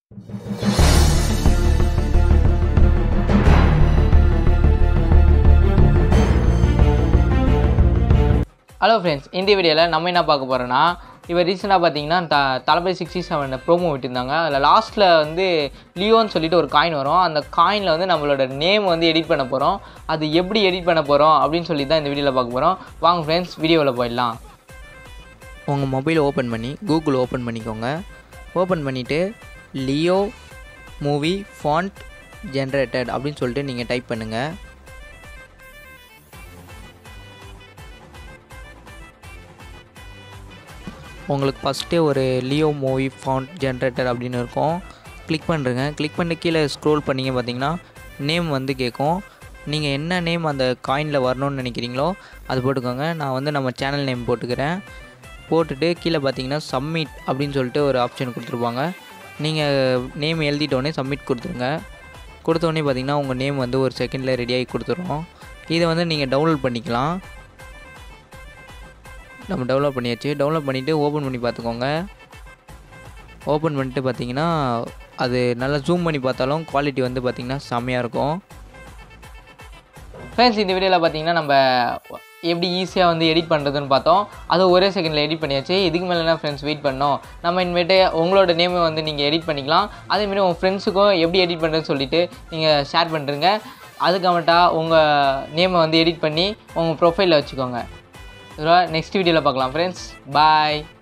hello friends இந்த வீடியோவில் நம்ம என்ன பார்க்க போகிறோன்னா இப்போ ரீசெண்டாக பார்த்தீங்கன்னா the Thalapathy sixty seven promo விட்டுருந்தாங்க அதில் லாஸ்ட்டில் வந்து லியோன்னு சொல்லிட்டு ஒரு காயின் வரும் அந்த காயினில் வந்து நம்மளோட நேம் வந்து எடிட் பண்ண போகிறோம் அது எப்படி எடிட் பண்ண போகிறோம் அப்படின்னு சொல்லி தான் இந்த வீடியோவில் பார்க்க போகிறோம் வாங்க ஃப்ரெண்ட்ஸ் வீடியோவில் போயிடலாம் உங்கள் மொபைல் ஓப்பன் பண்ணி கூகுள் ஓப்பன் பண்ணிக்கோங்க ஓப்பன் பண்ணிவிட்டு லியோ மூவி ஃபாண்ட் ஜென்ரேட்டட் அப்படின்னு சொல்லிட்டு நீங்கள் டைப் பண்ணுங்கள் உங்களுக்கு ஃபஸ்ட்டே ஒரு லியோ மூவி ஃபாண்ட் ஜென்ரேட்டர் அப்படின்னு இருக்கும் கிளிக் பண்ணுறங்க கிளிக் பண்ணி கீழே ஸ்க்ரோல் பண்ணிங்க பார்த்தீங்கன்னா நேம் வந்து கேட்கும் நீங்கள் என்ன நேம் அந்த காயினில் வரணும்னு நினைக்கிறீங்களோ அது போட்டுக்கோங்க நான் வந்து நம்ம சேனல் நேம் போட்டுக்கிறேன் போட்டுட்டு கீழே பார்த்தீங்கன்னா சப்மிட் அப்படின்னு சொல்லிட்டு ஒரு ஆப்ஷன் கொடுத்துருப்பாங்க நீங்கள் நேம் எழுதிட்டோடனே சப்மிட் கொடுத்துருங்க கொடுத்தோடனே பார்த்தீங்கன்னா உங்கள் நேம் வந்து ஒரு செகண்டில் ரெடியாகி கொடுத்துரும் இதை வந்து நீங்கள் டவுன்லோட் பண்ணிக்கலாம் நம்ம டவுன்லோட் பண்ணியாச்சு டவுன்லோட் பண்ணிவிட்டு ஓப்பன் பண்ணி பார்த்துக்கோங்க ஓப்பன் பண்ணிட்டு பார்த்தீங்கன்னா அது நல்லா ஜூம் பண்ணி பார்த்தாலும் குவாலிட்டி வந்து பார்த்திங்கன்னா செம்மையாக இருக்கும் ஃப்ரெண்ட்ஸ் இந்த வீடியோவில் பார்த்தீங்கன்னா நம்ம எப்படி ஈஸியாக வந்து எடிட் பண்ணுறதுன்னு பார்த்தோம் அது ஒரே செகண்டில் எடிட் பண்ணியாச்சு இதுக்கு மேலே என்ன ஃப்ரெண்ட்ஸ் வெயிட் பண்ணோம் நம்ம இனிமேட்டு உங்களோட நேமை வந்து நீங்கள் எடிட் பண்ணிக்கலாம் அதேமாரி உங்கள் ஃப்ரெண்ட்ஸுக்கும் எப்படி எடிட் பண்ணுறதுன்னு சொல்லிட்டு நீங்கள் ஷேர் பண்ணுறங்க அதுக்கப்புறட்டா உங்கள் நேமை வந்து எடிட் பண்ணி உங்கள் ப்ரொஃபைலில் வச்சுக்கோங்க நெக்ஸ்ட் வீடியோவில் பார்க்கலாம் ஃப்ரெண்ட்ஸ் பாய்